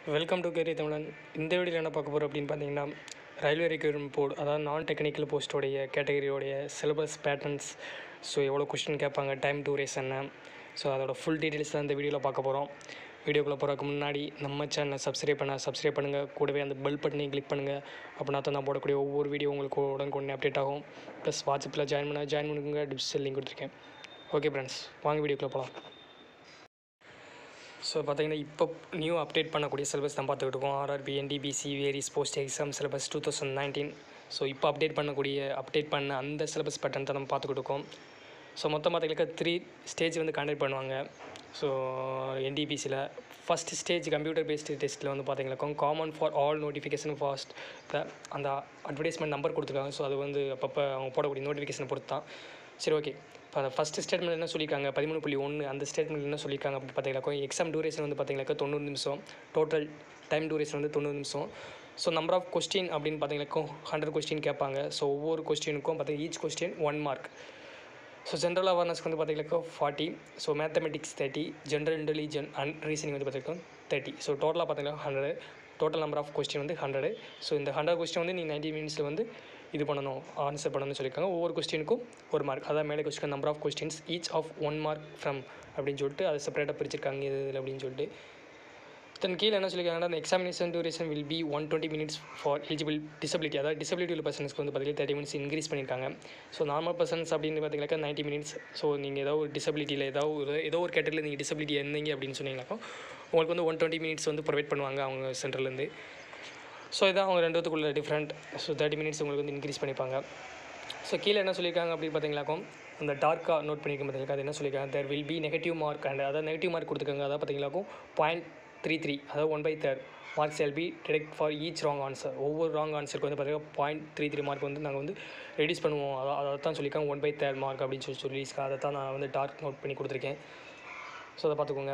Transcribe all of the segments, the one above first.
welcome to carry தமிழன் இந்த வீடியோவில் என்ன பார்க்க போகிறோம் அப்படின்னு பார்த்தீங்கன்னா ரயில்வே ரெக்யூர்மெண்ட் போர்டு அதாவது நான் டெக்னிக்கல் போஸ்ட்டோடைய கேட்டகரியோடைய சிலபஸ் பேட்டர்ன்ஸ் ஸோ எவ்வளோ கொஸ்டின் கேட்பாங்க டைம் டூரேஷன் ஸோ அதோட ஃபுல் டீட்டெயில்ஸ் தான் இந்த வீடியோவில் பார்க்க போகிறோம் வீடியோக்குள்ளே போகிறதுக்கு முன்னாடி நம்ம சேனலை சப்ஸ்கிரைப் பண்ண சப்ஸ்கிரைப் பண்ணுங்கள் கூடவே அந்த பெல் பட்டனையும் கிளிக் பண்ணுங்கள் அப்படின்னா தான் நான் போடக்கூடிய ஒவ்வொரு வீடியோ உங்களுக்கு உடனுக்குடனே அப்டேட் ஆகும் ப்ளஸ் வாட்ஸ்அப்பில் ஜாயின் பண்ண ஜாயின் பண்ணுங்க டிஸ்கிரிப்ஷன் லிங்க் கொடுத்துருக்கேன் ஓகே ஃப்ரெண்ட்ஸ் வாங்க வீடியோக்குள்ளே போகலாம் ஸோ பார்த்தீங்கன்னா இப்போ நியூ அப்டேட் பண்ணக்கூடிய சிலபஸ் தான் பார்த்துக்கிட்டு இருக்கோம் RRB NTPC various post exam syllabus two thousand nineteen so இப்போ அப்டேட் பண்ணக்கூடிய அப்டேட் பண்ண அந்த சிலபஸ் பேட்டர்ன் தான் நம்ம பார்த்துக்கிட்டு இருக்கோம் ஸோ மொத்தம் பார்த்தீங்கன்னா த்ரீ ஸ்டேஜ் வந்து கண்டக்ட் பண்ணுவாங்க ஸோ என்டிபிசியில் ஃபஸ்ட் ஸ்டேஜ் கம்ப்யூட்டர் பேஸ்டு டெஸ்ட்டில் வந்து பார்த்தீங்கன்னாக்கும் common for all notification fast அந்த அட்வர்டைஸ்மெண்ட் நம்பர் கொடுத்துருக்காங்க ஸோ அது வந்து அப்பப்போ அவங்க போடக்கூடிய நோட்டிஃபிகேஷனை பொறுத்து தான் சரி ஓகே இப்போ அந்த ஃபஸ்ட்டு ஸ்டேட்மெண்ட் என்ன சொல்லியிருக்காங்க பதிமூணு புள்ளி ஒன்று அந்த ஸ்டேட்மெண்ட் என்ன சொல்லியிருக்காங்க அப்படின்னு பார்த்தீங்கன்னாக்கா எக்ஸாம் டூரேஷன் வந்து பார்த்தீங்கன்னாக்கா தொண்ணூறு நிமிஷம் டோட்டல் டைம் டூரேஷன் வந்து தொண்ணூறு நிமிஷம் ஸோ நம்பர் ஆஃப் கொஸ்டின் அப்படின்னு பார்த்தீங்கன்னாக்கா ஹண்ட்ரட் கொஸ்டின் கேட்பாங்க ஸோ ஒவ்வொரு கொஸ்டினுக்கும் பார்த்தீங்கன்னா each question one mark so general அவேர்னஸ்க்கு வந்து பார்த்தீங்கன்னாக்கா forty so mathematics thirty general intelligent and reasoning வந்து பார்த்தீங்கன்னா தேர்ட்டி ஸோ டோட்டலாக பார்த்தீங்கன்னா hundred total number of question வந்து ஹண்ட்ரடு ஸோ இந்த ஹண்ட்ரட் கொஸ்டின் வந்து நீங்கள் நைன்டி மினிட்ஸில் வந்து இது பண்ணணும் ஆன்சர் பண்ணணும்னு சொல்லியிருக்காங்க ஒவ்வொரு கொஸ்டினுக்கும் ஒரு மார்க் அதான் மேலே question number of questions each of one mark from அப்படின்னு சொல்லிட்டு அதை செப்பரேட்டாக பிரிச்சிருக்காங்க இது இதில் அப்படின்னு சொல்லிட்டு தென் கீழே என்ன சொல்லியிருக்காங்கன்னா அந்த examination duration will be one twenty minutes for eligible disability அதாவது டிசபிலிட்டி உள்ள பர்சன்ஸ்க்கு வந்து பார்த்தீங்கன்னா தேர்ட்டி மினிட்ஸ் இன்க்ரீஸ் பண்ணியிருக்காங்க ஸோ நார்மல் பர்சன்ஸ் அப்படின்னு பார்த்தீங்கன்னாக்கா நைன்ட்டி மினிட்ஸ் ஸோ நீங்கள் ஏதோ ஒரு டிசபிலிட்டியில் ஏதோ ஒரு ஏதோ ஒரு கேட்டகரியில் நீங்கள் டிசபிலிட்டி இருந்தீங்க அப்படின்னு சொன்னீங்கன்னாக்கா உங்களுக்கு வந்து ஒன் டுவெண்ட்டி மினிட்ஸ் வந்து ப்ரொவைட் பண்ணுவாங்க அவங்க சென்டர்லேருந்து ஸோ இதான் அவங்க ரெண்டுத்துக்குள்ள டிஃப்ரெண்ட் ஸோ தேர்ட்டி மினிட்ஸ் உங்களுக்கு வந்து இன்க்ரீஸ் பண்ணிப்பாங்க ஸோ கீழே என்ன சொல்லியிருக்காங்க அப்படின்னு பார்த்தீங்களாக்கும் அந்த டார்க்காக நோட் பண்ணியிருக்க பார்த்தீங்களா அது என்ன சொல்லியிருக்காங்க there will be negative mark and அதாவது நெகட்டிவ் மார்க் கொடுத்துருக்காங்க அதாவது பார்த்தீங்களாக்கும் பாயிண்ட் த்ரீ த்ரீ அதாவது one by third marks will be deducted for each wrong answer ஒவ்வொரு ராங் ஆன்சருக்கு வந்து பார்த்தீங்கன்னா பாயிண்ட் த்ரீ த்ரீ மார்க் வந்து நாங்கள் வந்து ரெடியூஸ் பண்ணுவோம் அதை அதை தான் சொல்லியிருக்காங்க ஒன் பை தேர்ட் மார்க் அப்படின்னு சொல்லி சொல்லியிருக்காங்க அதை தான் நான் வந்து டார்க் நோட் பண்ணி கொடுத்துருக்கேன் ஸோ அதை பார்த்துக்கோங்க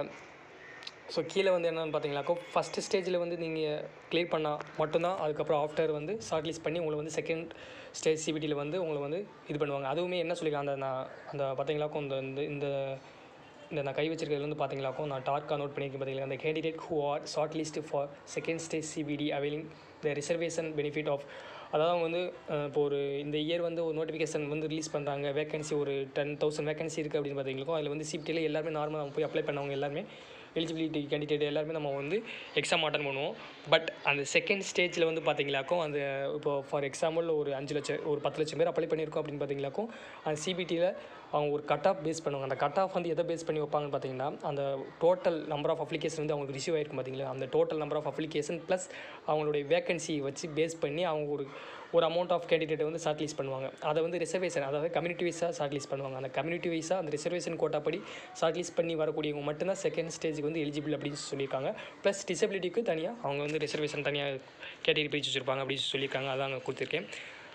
ஸோ கீழே வந்து என்னென்னு பார்த்தீங்கன்னாக்கோ ஃபஸ்ட்டு ஸ்டேஜில் வந்து நீங்கள் கிளியர் பண்ணால் மட்டும்தான் அதுக்கப்புறம் ஆஃப்டர் வந்து ஷார்ட் லிஸ்ட் பண்ணி உங்களை வந்து செகண்ட் ஸ்டேஜ் சிபிடியில் வந்து உங்களை வந்து இது பண்ணுவாங்க அதுவுமே என்ன சொல்லியிருக்காங்க அந்த நான் அந்த பார்த்தீங்களாக்கும் இந்த இந்த இந்த இந்த நான் கை வச்சிருக்கிறது வந்து பார்த்தீங்களாக்கும் நான் டார்க்காக நோட் பண்ணியிருக்கேன் பார்த்தீங்களா அந்த candidate who are short list for second stage CBT availing the reservation benefit of அதாவது அவங்க வந்து இப்போ ஒரு இந்த இயர் வந்து ஒரு நோட்டிஃபிகேஷன் வந்து ரிலீஸ் பண்ணுறாங்க வேகன்சி ஒரு டென் தௌசண்ட் வேகன்சி இருக்குது அப்படின்னு பார்த்தீங்களுக்கும் அதில் வந்து சிபிடியில் எல்லாருமே நார்மலாக போய் அப்ளை பண்ணவங்க எல்லாருமே எலிஜிபிலிட்டி கேண்டிடேட் எல்லாருமே நம்ம வந்து எக்ஸாம் அட்டன் பண்ணுவோம் பட் அந்த செகண்ட் ஸ்டேஜில் வந்து பார்த்தீங்களாக்கும் அந்த இப்போ ஃபார் எக்ஸாம்பிள் ஒரு அஞ்சு லட்சம் ஒரு பத்து லட்சம் பேர் அப்ளை பண்ணியிருக்கோம் அப்படின்னு பார்த்தீங்களாக்கும் அந்த சிபிடியில் அவங்க ஒரு கட் ஆஃப் பேஸ் பண்ணுவாங்க அந்த கட் ஆஃப் வந்து எதை பேஸ் பண்ணி வைப்பாங்கன்னு பார்த்தீங்கன்னா அந்த டோட்டல் நம்பர் ஆஃப் அப்ளிகேஷன் வந்து அவங்களுக்கு ரிசீவ் ஆயிருக்கும் பார்த்தீங்களா அந்த total number of application plus அவங்களுடைய வேகன்சி வச்சு பேஸ் பண்ணி அவங்க ஒரு ஒரு அமௌண்ட் ஆஃப் கேண்டிடேட்டை வந்து ஷார்ட் லிஸ்ட் பண்ணுவாங்க அதை வந்து ரிசர்வேஷன் அதாவது கம்யூனிட்டி வைஸாக ஷார்ட் லிஸ்ட் பண்ணுவாங்க அந்த கம்யூனிட்டி வைஸாக அந்த ரிசர்வேஷன் கோட்டா படி ஷார்ட் லிஸ்ட் பண்ணி வரக்கூடியவங்க மட்டும்தான் செகண்ட் ஸ்டேஜுக்கு வந்து எலிஜிபிள் அப்படின்னு சொல்லியிருக்காங்க ப்ளஸ் டிசபிலிட்டிக்கு தனியாக அவங்க வந்து ரிசர்வேஷன் தனியாக கேட்டகரி பிரித்து வச்சுருப்பாங்க அப்படின்னு சொல்லியிருக்காங்க அதான் அங்கே கொடுத்துருக்கேன்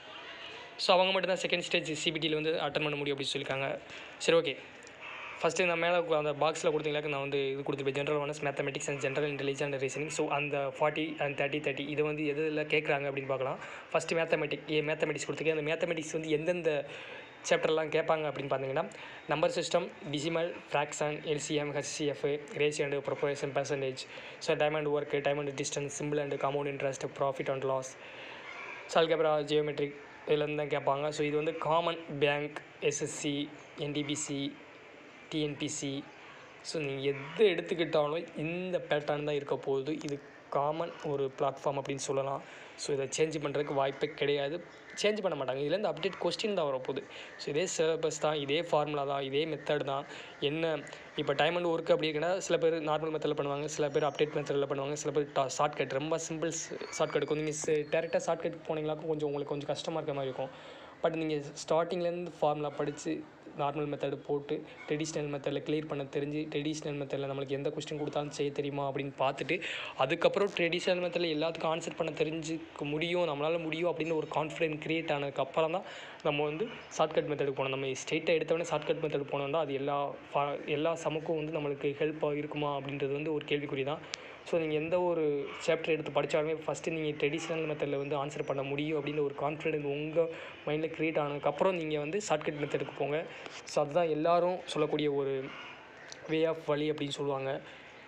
ஸோ அவங்க மட்டும் தான் செகண்ட் ஸ்டேஜ் சிபிடியில் வந்து அட்டன் பண்ண முடியும் அப்படின்னு சொல்லியிருக்காங்க சரி ஓகே ஃபஸ்ட்டு நான் மேலே அந்த பாக்ஸில் கொடுத்தீங்களா நான் வந்து இது கொடுத்துருப்பேன் general ones mathematics and general intelligence and reasoning so அந்த ஃபார்ட்டி அண்ட் தேர்ட்டி தேர்ட்டி இது வந்து எதில் கேட்குறாங்க அப்படின்னு பார்க்கலாம் ஃபஸ்ட்டு மேத்தமெட்டிக் ஏ மேத்தமெட்டிக்ஸ் கொடுத்துருக்கேன் அந்த மேத்தமெட்டிக்ஸ் வந்து எந்தெந்த சாப்டர்லாம் கேட்பாங்க அப்படின்னு பார்த்தீங்கன்னா number system decimal fraction LCM HCF ratio and proportion percentage so time and work time and distance simple and compound interest profit and loss so அதுக்கப்புறம் ஜியோமெட்ரிக் இதுலேருந்து தான் கேட்பாங்க ஸோ இது வந்து common bank SSC NTPC TNPC so நீங்கள் எது எடுத்துக்கிட்டாலும் இந்த பேட்டர்ன் தான் இருக்க போகுது இது காமன் ஒரு பிளாட்ஃபார்ம் அப்படின்னு சொல்லலாம் ஸோ இதை சேஞ்ச் பண்ணுறதுக்கு வாய்ப்பே கிடையாது சேஞ்ச் பண்ண மாட்டாங்க இதுலேருந்து அப்டேட் கொஸ்டின் தான் வரப்போகுது ஸோ இதே சிலபஸ் தான் இதே ஃபார்முலா தான் இதே மெத்தட் தான் என்ன இப்போ டைம் அண்ட் ஒர்க் அப்படி இருக்குன்னா சில பேர் நார்மல் மெத்தடில் பண்ணுவாங்க சில பேர் அப்டேட் மெத்தடில் பண்ணுவாங்க சில பேர் டா ஷார்ட் கட் ரொம்ப சிம்பிள் ஷார்ட் கட் நீங்கள் டேரெக்டாக ஷார்ட் கட் போனீங்களாக்கும் கொஞ்சம் உங்களுக்கு கொஞ்சம் கஷ்டமாக இருக்க மாதிரி இருக்கும் பட் நீங்கள் ஸ்டார்டிங்லேருந்து ஃபார்முலா படித்து நார்மல் மெத்தடு போட்டு ட்ரெடிஷ்னல் மெத்தடில் கிளியர் பண்ண தெரிஞ்சு ட்ரெடிஷ்னல் மெத்தடில் நம்மளுக்கு எந்த கொஸ்டின் கொடுத்தாலும் செய்ய தெரியுமா அப்படின்னு பார்த்துட்டு அதுக்கப்புறம் ட்ரெடிஷ்னல் மெத்தடில் எல்லாத்துக்கும் ஆன்சர் பண்ண தெரிஞ்சுக்க முடியும் நம்மளால் முடியும் அப்படின்னு ஒரு கான்ஃபிடென்ட் க்ரியேட் ஆனதுக்கப்புறம் தான் நம்ம வந்து ஷார்ட்கட் மெத்தடுக்கு போனோம் நம்ம ஸ்ட்ரெயிட்டாக எடுத்தவொடனே ஷார்ட்கட் மெத்தட் போனோம்னா அது எல்லா ஃபா எல்லா சமுக்கும் வந்து நம்மளுக்கு ஹெல்ப்பாக இருக்குமா அப்படின்றது வந்து ஒரு கேள்விக்குறி தான் ஸோ நீங்கள் எந்த ஒரு சாப்டர் எடுத்து படித்தாலுமே ஃபஸ்ட்டு நீங்கள் ட்ரெடிஷ்னல் மெத்தடில் வந்து ஆன்சர் பண்ண முடியும் அப்படின்னு ஒரு கான்ஃபிடென்ட் உங்கள் மைண்டில் க்ரியேட் ஆனதுக்கப்புறம் நீங்கள் வந்து ஷார்ட்கட் மெத்தடுக்கு போங்க ஸோ அதுதான் எல்லாரும் சொல்லக்கூடிய ஒரு வே ஆஃப் வழி அப்படின்னு சொல்லுவாங்க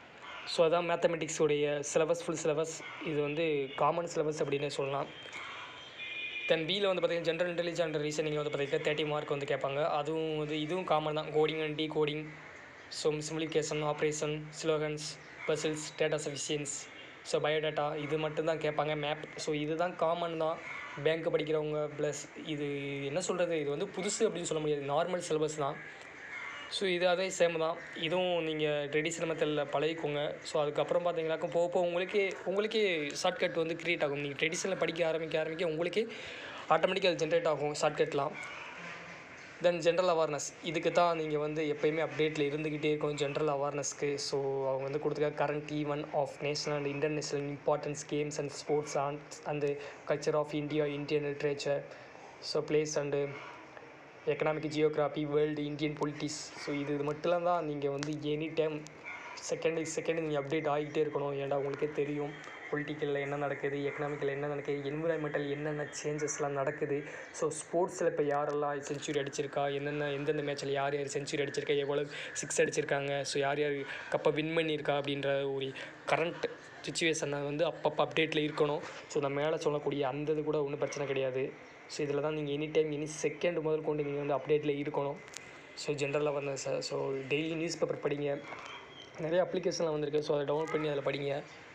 ஸோ அதான் மேத்தமெட்டிக்ஸுடைய சிலபஸ் ஃபுல் சிலபஸ் இது வந்து காமன் சிலபஸ் அப்படின்னு சொல்லலாம் தென் பியில் வந்து பார்த்திங்கன்னா ஜென்ரல் இன்டெலிஜென்ட் அண்ட் ரீசனிங் வந்து பார்த்திங்கன்னா தேர்ட்டி மார்க் வந்து கேட்பாங்க அதுவும் வந்து இதுவும் காமன் தான் coding and decoding so simplification operation slogans puzzles data sufficiency so biodata இது மட்டும்தான் கேட்பாங்க மேப் ஸோ இதுதான் காமன் தான் பேங்க் படிக்கிறவங்க ப்ளஸ் இது என்ன சொல்கிறது இது வந்து புதுசு அப்படின்னு சொல்ல முடியாது நார்மல் சிலபஸ் தான் ஸோ இது அதே சேம் தான் இதுவும் நீங்கள் ட்ரெடிஷ்னல் மெத்தடில் பழகிக்கோங்க ஸோ அதுக்கப்புறம் பார்த்தீங்கன்னாக்கா போக போக உங்களுக்கே உங்களுக்கே ஷார்ட்கட் வந்து க்ரியேட் ஆகும் நீங்கள் ட்ரெடிஷ்னலில் படிக்க ஆரம்பிக்க ஆரம்பிக்க உங்களுக்கே ஆட்டோமேட்டிக்காக அது ஜென்ரேட் ஆகும் ஷார்ட்கட்லாம் தென் ஜென்ரல் அவேர்னஸ் இதுக்கு தான் நீங்கள் வந்து எப்போயுமே அப்டேட்டில் இருந்துக்கிட்டே இருக்கணும் ஜென்ரல் அவேர்னஸ்க்கு ஸோ அவங்க வந்து கொடுத்துருக்க current event of national and international importance games and sports and அந்த culture of India Indian literature so place and economic geography world Indian politics so இது இது மட்டும் தான் நீங்கள் வந்து எனி டைம் செகண்ட் செகண்ட் நீங்கள் அப்டேட் ஆகிக்கிட்டே இருக்கணும் ஏன்டா உங்களுக்கே தெரியும் பொலிட்டிக்கலில் என்ன நடக்குது எக்கனாமிக்கில் என்ன நடக்குது என்விரான்மெண்டல் என்னென்ன சேஞ்சஸ்லாம் நடக்குது ஸோ ஸ்போர்ட்ஸில் இப்போ யாரெல்லாம் செஞ்சுரி அடிச்சிருக்கா என்னென்ன எந்தெந்த மேட்ச்சில் யார் யார் செஞ்சுரி அடிச்சிருக்கா எவ்வளோ சிக்ஸ் அடிச்சிருக்காங்க ஸோ யார் யார் கப்பை வின் பண்ணியிருக்கா அப்படின்ற ஒரு கரண்ட் சுச்சுவேஷனை வந்து அப்பப்போ அப்டேட்டில் இருக்கணும் ஸோ நான் மேலே சொல்லக்கூடிய அந்த இது கூட ஒன்றும் பிரச்சனை கிடையாது ஸோ இதில் தான் நீங்கள் எனி டைம் எனி செகண்ட் முதல் கொண்டு நீங்கள் வந்து அப்டேட்டில் இருக்கணும் so general awareness so daily news paper படிங்க நிறைய அப்ளிகேஷன்லாம் வந்திருக்கு ஸோ அதை டவுன்லோட் பண்ணி அதில் படிங்க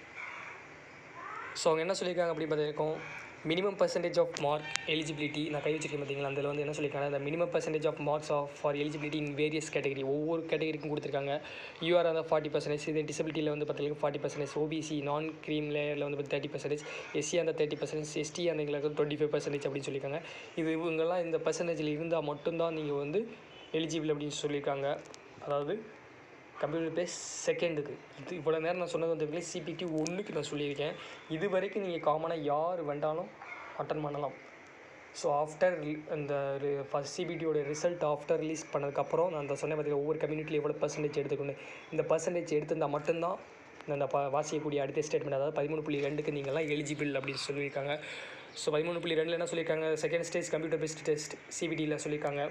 ஸோ அவங்க என்ன சொல்லியிருக்காங்க அப்படின்னு பார்த்தீங்கன்னா minimum percentage of mark eligibility நான் கை வச்சிருக்கேன் பார்த்தீங்களா அதில் வந்து என்ன சொல்லியிருக்காங்க அந்த minimum percentage of marks of for eligibility in various category ஒவ்வொரு கேட்டகரிக்கும் கொடுத்துருக்காங்க யூஆர் அந்த ஃபார்ட்டி பர்சன்டேஜ் இது டிசபிலிட்டியில் வந்து பார்த்தீங்கன்னா forty percentage OBC non cream லேயரில் வந்து தேர்ட்டி பர்சன்டேஜ் எஸ்சி அந்த தேர்ட்டி பர்சன்டேஜ் எஸ்டி அந்த எங்களுக்கு டுவெண்ட்டி ஃபைவ் பர்சன்டேஜ் அப்படின்னு சொல்லியிருக்காங்க இது இவங்கெல்லாம் இந்த பர்சன்டேஜில் இருந்தால் மட்டும்தான் நீங்கள் வந்து எலிஜிபிள் அப்படின்னு சொல்லியிருக்காங்க அதாவது கம்ப்யூட்டர் பேஸ் செகண்டுக்கு இது இவ்வளோ நேரம் நான் சொன்னது வந்து சிபிடி ஒன்றுக்கு நான் சொல்லியிருக்கேன் இது வரைக்கும் நீங்கள் காமனாக யார் வேண்டாலும் அட்டன் பண்ணலாம் ஸோ ஆஃப்டர் இந்த ஃபஸ்ட் சிபிடியோட ரிசல்ட் ஆஃப்டர் ரிலீஸ் பண்ணதுக்கப்புறம் நான் அந்த சொன்ன பார்த்தீங்கன்னா ஒவ்வொரு கம்யூனிட்டியில் எவ்வளோ பர்சன்டேஜ் எடுத்துக்கணும் இந்த பர்சன்டேஜ் எடுத்திருந்தால் மட்டும்தான் அந்த ப வாசிக்கக்கூடிய அடுத்த ஸ்டேட்மெண்ட் அதாவது பதிமூணு புள்ளி ரெண்டுக்கு நீங்கள்லாம் எலிஜிபிள் அப்படின்னு சொல்லியிருக்காங்க ஸோ பதிமூணு புள்ளி ரெண்டில் என்ன சொல்லியிருக்காங்க second stage computer based test சிபிடியில் சொல்லியிருக்காங்க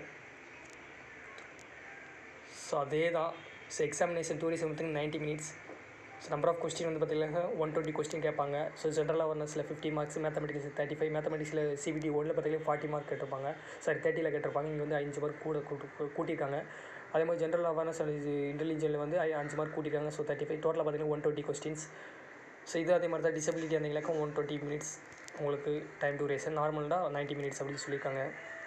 ஸோ அதே தான் ஸோ எக்ஸாமினேஷன் டூரிசம் வந்து ninety minutes so number of question வந்து பார்த்தீங்கன்னா ஒன் டுவெண்ட்டி கொஸ்டின் கேட்பாங்க ஸோ ஜென்ரல் அவேர்னஸில் fifty marks mathematics thirty five மேத்தமெட்டிக்ஸில் சிபிடி ஒன்றில் பார்த்தீங்கன்னா ஃபார்ட்டி மார்க் கேட்டிருப்பாங்க சாரி தேர்ட்டியில் கேட்டிருப்பாங்க இங்கே வந்து அஞ்சு மார்க் கூட கூட்டு- கூட்டியிருக்காங்க அதே மாதிரி ஜென்ரல் அவேர்னஸ் இது இன்டெலிஜென்ட்டில் வந்து ஐ- அஞ்சு மார்க் கூட்டியிருக்காங்க ஸோ தேர்ட்டி ஃபைவ் டோட்டலாக பார்த்தீங்கன்னா ஒன் டுவெண்ட்டி கொஸ்டின்ஸ் ஸோ இது அதே மாதிரி தான் டிசபிலிட்டி இருந்தீங்களாக்கும் ஒன் டுவெண்ட்டி மினிட்ஸ் உங்களுக்கு டைம் டூரேஷன் நார்மல்னா நைன்ட்டி மினிட்ஸ் அப்படின்னு சொல்லியிருக்காங்க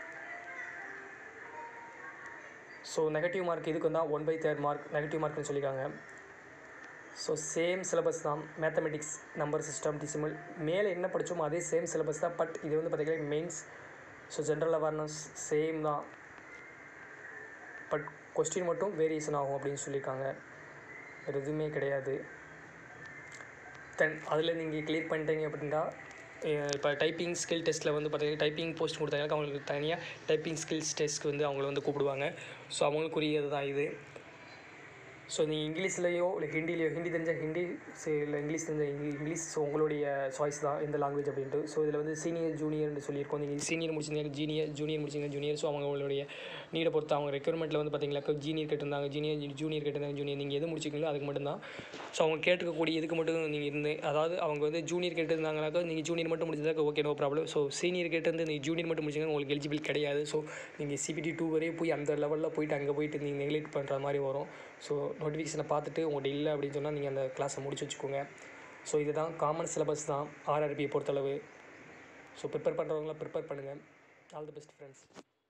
ஸோ நெகட்டிவ் மார்க் இதுக்கு வந்தால் one by third mark negative மார்க்னு சொல்லியிருக்காங்க ஸோ சேம் சிலபஸ் தான் மேத்தமெட்டிக்ஸ் நம்பர் சிஸ்டம் டிசிமல் மேலே என்ன படித்தோமோ அதே சேம் சிலபஸ் தான் பட் இது வந்து பார்த்திங்கன்னா mains so general awareness same தான் பட் கொஸ்டின் மட்டும் வேரியேஷன் ஆகும் அப்படின்னு சொல்லியிருக்காங்க வேறு எதுவுமே கிடையாது தென் அதில் நீங்கள் கிளியர் பண்ணிட்டீங்க அப்படின்னா இப்போ டைப்பிங் ஸ்கில் டெஸ்ட்டில் வந்து பார்த்தீங்கன்னா டைப்பிங் போஸ்ட் கொடுத்தாங்க அவங்களுக்கு தனியாக டைப்பிங் ஸ்கில்ஸ் டெஸ்ட்க்கு வந்து அவங்கள வந்து கூப்பிடுவாங்க ஸோ அவங்களுக்குரியது தான் இது ஸோ நீங்கள் இங்கிலீஷ்லேயோ இல்லை ஹிந்திலேயோ ஹிந்தி தெரிஞ்ச ஹிந்தி இல்லை இங்கிலீஷ் தெரிஞ்ச இங்கிலீஷ் இங்கிலீஷ் ஸோ உங்களுடைய சாய்ஸ் தான் எந்த லாங்குவேஜ் அப்படின்ட்டு ஸோ இதில் வந்து சீனியர் ஜூனியர்னு சொல்லியிருக்கோம் நீங்கள் சீனியர் முடிச்சிருந்தீங்க ஜீனியர் ஜூனியர் முடிச்சிங்க ஜூனியர் ஸோ அவங்களுடைய நீடை பொறுத்து அவங்க ரெக்யர்மெண்ட்டில் வந்து பார்த்தீங்களா ஜீனியர் கேட்டிருந்தாங்க ஜீனியர் ஜூனியர் கேட்டிருந்தாங்க ஜூனியர் நீங்கள் எது முடிச்சிங்களோ அதுக்கு மட்டும்தான் ஸோ அவங்க கேட்டுக்கக்கூடிய இதுக்கு மட்டும் நீங்கள் இருந்து அதாவது அவங்க வந்து ஜூனியர் கேட்டிருந்தாங்கனாக்கா நீங்கள் ஜூனியர் மட்டும் முடிச்சதாக்க okay no problem so senior கேட்டிருந்து நீங்கள் ஜூனியர் மட்டும் முடிச்சிங்கன்னா உங்களுக்கு எலிஜிபிள் கிடையாது ஸோ நீங்கள் சிபிடி டூ வரையும் போய் அந்த லெவலில் போயிட்டு அங்கே போயிட்டு நீங்கள் நெக்லெக்ட் பண்ணுற மாதிரி வரும் ஸோ நோட்டிஃபிகேஷனை பார்த்துட்டு உங்கள்கிட்ட இல்லை அப்படின்னு சொன்னால் நீங்கள் அந்த கிளாஸை முடிச்சு வச்சுக்கோங்க ஸோ இதுதான் காமன் சிலபஸ் தான் ஆர்ஆர்பியை பொறுத்தளவு ஸோ ப்ரிப்பேர் பண்ணுறவங்களாம் ப்ரிப்பேர் பண்ணுங்கள் ஆல் தி பெஸ்ட் ஃப்ரெண்ட்ஸ்